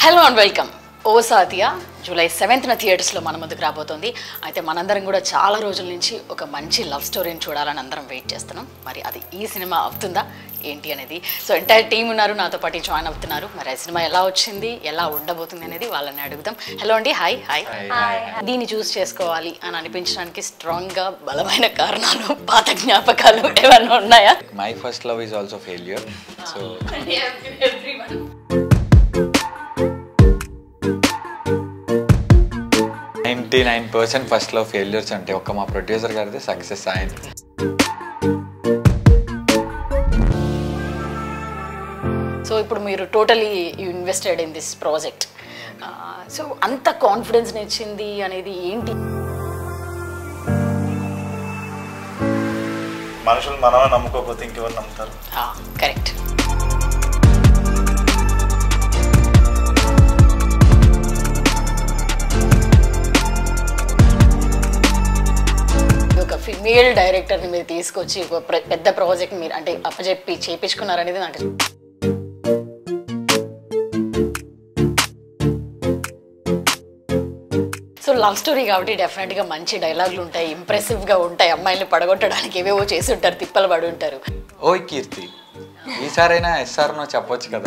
Hello and welcome O Saathiya July సెవెంత్న థియేటర్స్లో మన ముందుకు రాబోతోంది అయితే మనందరం కూడా చాలా రోజుల నుంచి ఒక మంచి లవ్ స్టోరీని చూడాలని అందరం వెయిట్ చేస్తున్నాం మరి అది ఈ సినిమా అవుతుందా ఏంటి అనేది సో ఎంటైర్ టీం ఉన్నారు నాతో పాటు జాయిన్ అవుతున్నారు మరి ఆ సినిమా ఎలా వచ్చింది ఎలా ఉండబోతుంది అనేది వాళ్ళని అడుగుదాం హలో అండి హాయ్ హాయ్ దీన్ని చూస్ చేసుకోవాలి అని అనిపించడానికి స్ట్రాంగ్గా బలమైన కారణాలు పాత జ్ఞాపకాలు ఏమైనా ఉన్నాయా My first love is also failure. So ninety nine percent first love failures అంటే ఒక్క మా ప్రొడ్యూసర్ గారిది సక్సెస్ ఆయన సో ఇప్పుడు మీరు totally invested in this project so అంత కాన్ఫిడెన్స్ ఇచ్చింది అనేది ఏంటి మనుషులు మనమే నమ్ముకోకపోతే ఇంకెవరు నమ్ముతారు కరెక్ట్ ఒక ఫిమేల్ డైరెక్టర్ని మీరు తీసుకొచ్చి ఒక ప్ర- పెద్ద ప్రాజెక్ట్ మీరు అంటే అప్పచెప్పి చేపించుకున్నారనేది నాకు సో లవ్ స్టోరీ కాబట్టి డెఫినెట్గా మంచి డైలాగులు ఉంటాయి ఇంప్రెసివ్గా ఉంటాయి అమ్మాయిల్ని పడగొట్టడానికి ఏవేవో చేసి ఉంటారు తిప్పలు పడి ఉంటారు ఓయ్ కీర్తి ఈసారైనా ఎస్ఆర్ నో చెప్పొచ్చు కదా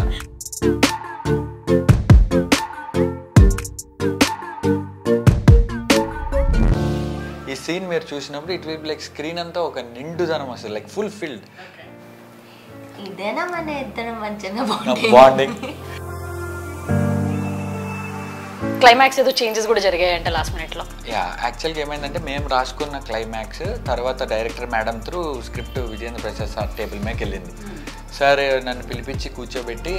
ఈ సీన్ మీరు చూసినప్పుడు ఇట్ విల్ లైక్ స్క్రీన్ అంతా ఒక నిండుదనం వస్తుంది లైక్ ఫుల్ ఫిల్డ్ ఇదేనా మన ఇద్దరం మంచిగా బాగుంది బాండింగ్ క్లైమాక్స్ ఏదో చేంజెస్ కూడా జరిగాయంట లాస్ట్ మినిట్లో యా యాక్చువల్గా ఏమైందంటే మేము రాసుకున్న క్లైమాక్స్ తర్వాత director madam through script Vijendra Prasad sir table మీదకి వెళ్ళింది సార్ నన్ను పిలిపించి కూర్చోబెట్టి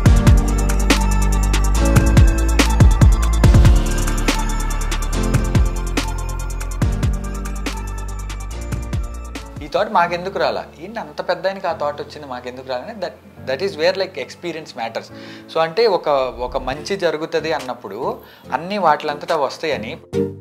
ఈ థాట్ మాకెందుకు రాలా ఏంటి అంత పెద్ద ఆయనకి ఆ థాట్ వచ్చింది మాకెందుకు రాలని that that is where like experience matters so అంటే ఒక ఒక మంచి జరుగుతుంది అన్నప్పుడు అన్ని వాటిలంతటా వస్తాయని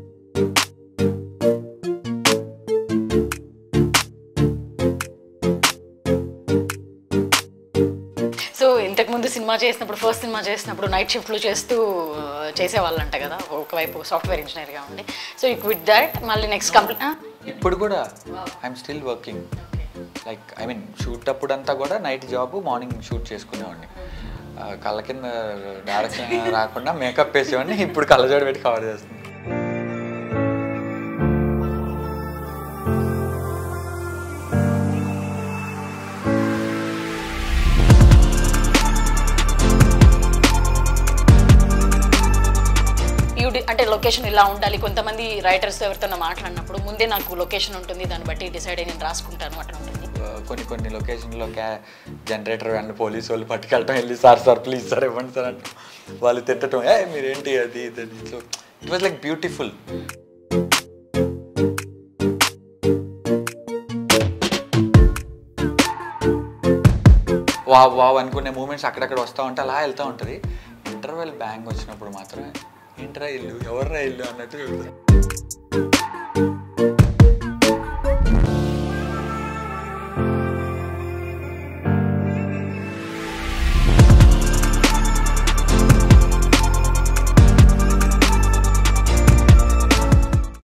సో ఇంతకుముందు సినిమా చేసినప్పుడు ఫస్ట్ సినిమా చేసినప్పుడు నైట్ షిఫ్ట్లు చేస్తూ ఆ, చేసేవాళ్ళంట కదా ఒకవైపు సాఫ్ట్వేర్ ఇంజనీర్గా ఉండి సో యూ విత్ దాట్ మళ్ళీ నెక్స్ట్ కంప్లీట్ ఇప్పుడు కూడా I'm still working like I mean shoot అప్పుడు అంతా కూడా నైట్ జాబ్ మార్నింగ్ షూట్ చేసుకునేవాడిని ఆ, కళ్ళ కింద డైరెక్షన్ రాకుండా మేకప్ వేసేవాడిని ఇప్పుడు కళ్ళజోడు పెట్టి కవర్ చేస్తుంది యూ అంటే లొకేషన్ ఇలా ఉండాలి కొంతమంది రైటర్స్ ఎవరితో మాట్లాడినప్పుడు ముందే నాకు లొకేషన్ ఉంటుంది దాన్ని బట్టి డిసైడ్ అయ్యి నేను రాసుకుంటాను అట్లా ఉంటుంది ఆ, కొన్ని కొన్ని లొకేషన్లో క్యా జనరేటర్ అండ్ పోలీసు వాళ్ళు పట్టుకెళ్ళటం వెళ్ళి సార్ సార్ ప్లీజ్ సార్ ఇవ్వండి సార్ అంటే వాళ్ళు తిట్టడం ఏ మీరేంటి అది ఇది అని so it was like beautiful వా వావ్ అనుకునే మూమెంట్స్ అక్కడక్కడ వస్తూ ఉంటే అలా వెళ్తూ ఉంటుంది ఇంటర్వెల్ బ్యాంగ్ వచ్చినప్పుడు మాత్రం ఏంట్రా ఇల్లు ఎవర్రా ఇల్లు అన్నట్టు చూస్తారు